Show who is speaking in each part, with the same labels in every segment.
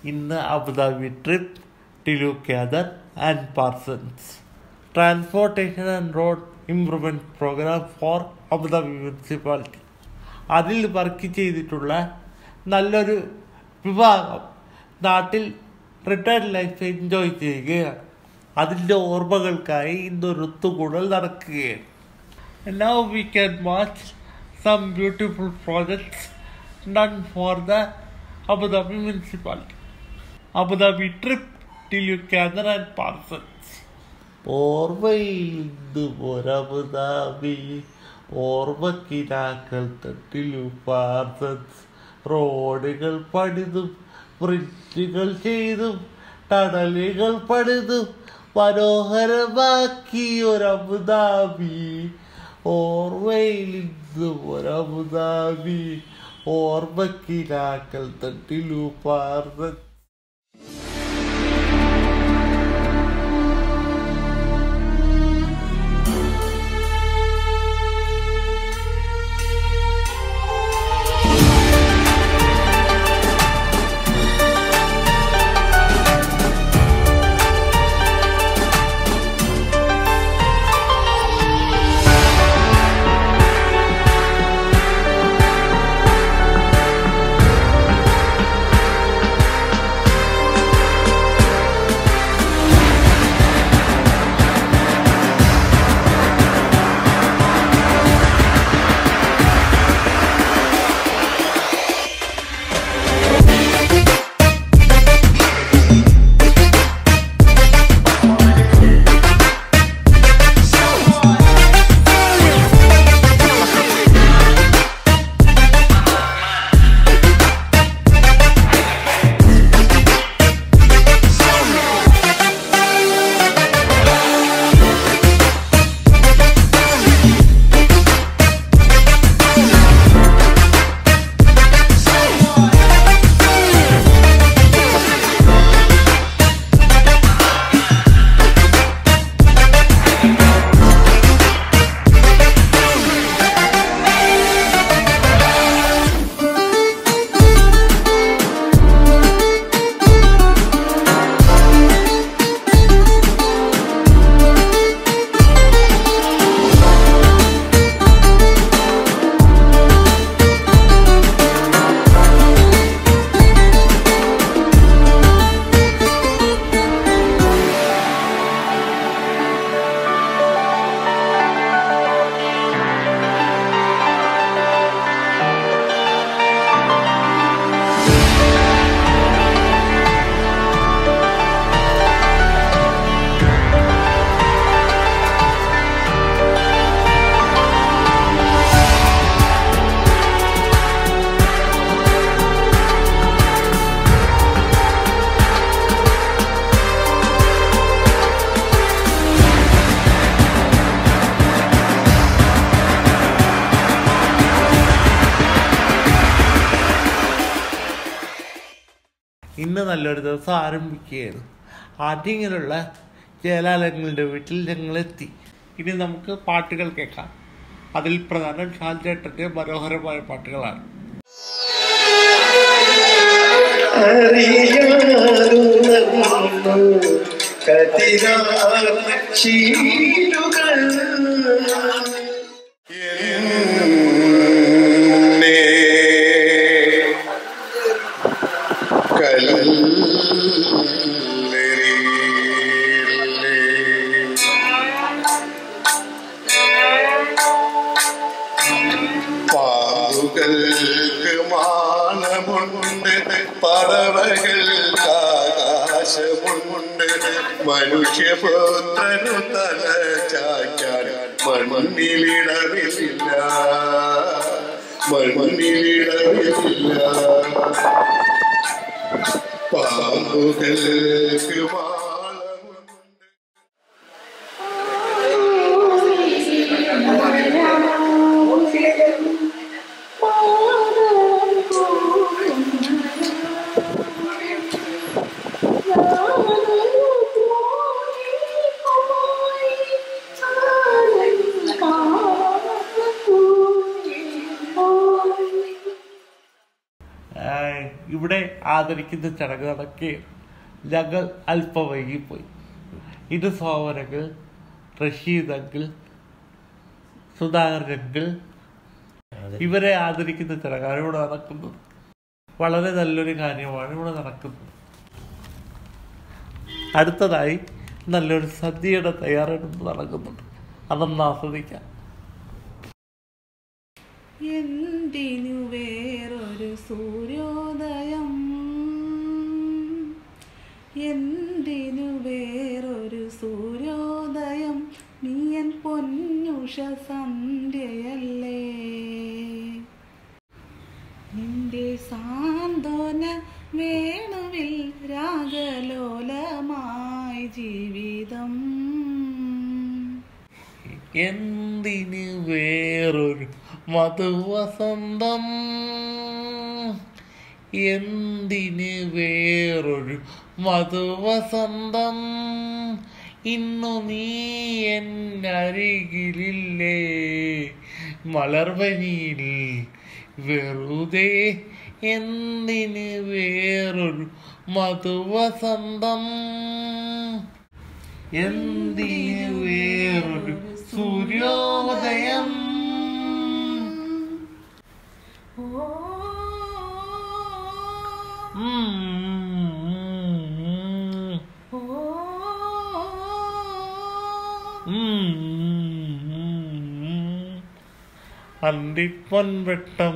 Speaker 1: in the Abu Dhabi trip, Tilukadar and Parsons. Transportation and Road Improvement Program for Abu Dhabi Municipality. അതിൽ work ചെയ്തിട്ടുള്ള നല്ലൊരു വിഭാഗം നാട്ടിൽ retired life enjoy ചെയ്യുകയാണ് അതിൻ്റെ ഓർമ്മകൾക്കായി ഇന്നൊരു ഒത്തുകൂടൽ നടക്കുകയാണ് And now we can watch some beautiful projects done for the Abu Dhabi municipality. Abu Dhabi trip till you gather and Parsons. ഓർമ്മയിൽ ഇന്ന് ഒരബുദാബി ഓർമ്മക്കിനാക്കൾ തട്ടിലു പാർസൻസ് റോഡുകൾ പണിതും ബ്രിഡ്ജുകൾ ചെയ്തും ടണലുകൾ പണിതും മനോഹരമാക്കി ഒരബുദാബി ഓർമ്മയിൽ ഇന്ന് ഒരബുദാബി ഓർമ്മക്കിനാക്കൾ തട്ടിലു പാർസൻസ് ഇന്ന് നല്ലൊരു ദിവസം ആരംഭിക്കുകയാണ് ആറ്റിങ്ങലുള്ള ജയലാലങ്ങളുടെ വീട്ടിൽ ഞങ്ങളെത്തി ഇനി നമുക്ക് പാട്ടുകൾ കേൾക്കാം അതിൽ പ്രധാനം ഷാൽചേട്ടന്റെ മനോഹരമായ പാട്ടുകളാണ്
Speaker 2: അറിയാറുണർന്നു കതിരാശീലുകൾ എന്നെ കല്ലെറിയില്ലേ. പാമ്പുകൾക്ക് മാനമുണ്ട് പറവകൾക്ക് ആകാശമുണ്ട് മനുഷ്യപുത്രനു തല ചായ്ക്കാൻ മണ്ണിലിടവില്ല മണ്ണിലിടവില്ല പാമ്പുകൾക്ക് മാനമുണ്ട്
Speaker 1: ആ, ഇവിടെ ആദരിക്കുന്ന ചടങ്ങ് നടക്കുകയും ഞങ്ങൾ അല്പം വൈകിപ്പോയി ഇത് സോമനങ്ങൾ റഷീദ് അങ്കിൾ സുധാകരൻ അങ്കിൾ ഇവരെ ആദരിക്കുന്ന ചടങ്ങാണ് ഇവിടെ നടക്കുന്നത് വളരെ നല്ലൊരു കാര്യമാണ് ഇവിടെ നടക്കുന്നത് അടുത്തതായി നല്ലൊരു സദ്യയുടെ തയ്യാറെടുപ്പ് നടക്കുന്നുണ്ട് അതൊന്ന് ആസ്വദിക്കാം
Speaker 3: എന്തിനു വേറൊരു സൂര്യോദയം എന്തിനു വേറൊരു സൂര്യോദയം നീയൻ പൊന്നുഷ സന്ധ്യയല്ലേ നിന്റെ സാന്ത്വന വേണുവിൽ രാഗലോലമായി ജീവിതം
Speaker 1: എന്തിന് വേറൊരു മധുവസന്തം എന്തിന് വേറൊരു മധുവസന്തം ഇന്നു നീ എന്നരികിലില്ലേ മലർവനിയിൽ വെറുതെ എന്തിന് വേറൊരു മധുവസന്തം എന്തിന് വേറൊരു സൂര്യോദയം
Speaker 3: ഓ
Speaker 1: ഉം.
Speaker 3: ഓ
Speaker 1: ഉം. അന്തിപ്പൊൻവെട്ടം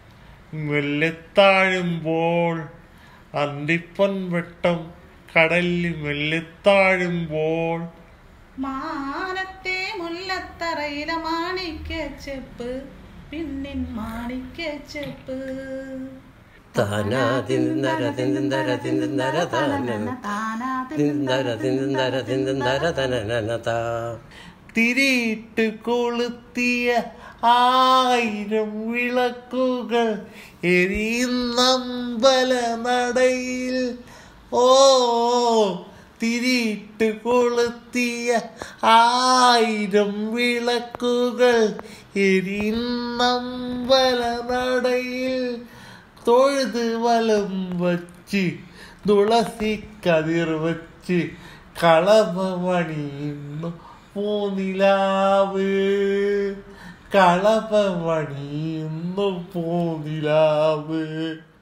Speaker 1: മെല്ലെത്താഴുമ്പോൾ അന്തിപ്പൊൻവെട്ടം കടലിൽ മെല്ലെത്താഴുമ്പോൾ
Speaker 3: മാനത്തെ മുല്ലത്തറയിലെ മാണിക്കച്ചെപ്പ് പിന്നിൻ മാണിക്കച്ചെപ്പ്
Speaker 4: താനാ തിന്തര തിന്തര തിന്തര താനന തിന്തര തിന്തര തിന്തര തനനന താ
Speaker 1: തിരിയിട്ട് കൊളുത്തിയ ആയിരം വിളക്കുകൾ എരിയുന്നമ്പല നടയിൽ ഓ തിരിയിട്ട് കൊളുത്തിയ ആയിരം വിളക്കുകൾ എരിയുന്നമ്പല നടയിൽ തൊഴുത് വലം വച്ച് തുളസി കതിർ വച്ച് കളഭമണിയുന്നു പൂനിലാവ് കളഭമണിയുന്നു പൂനിലാവ്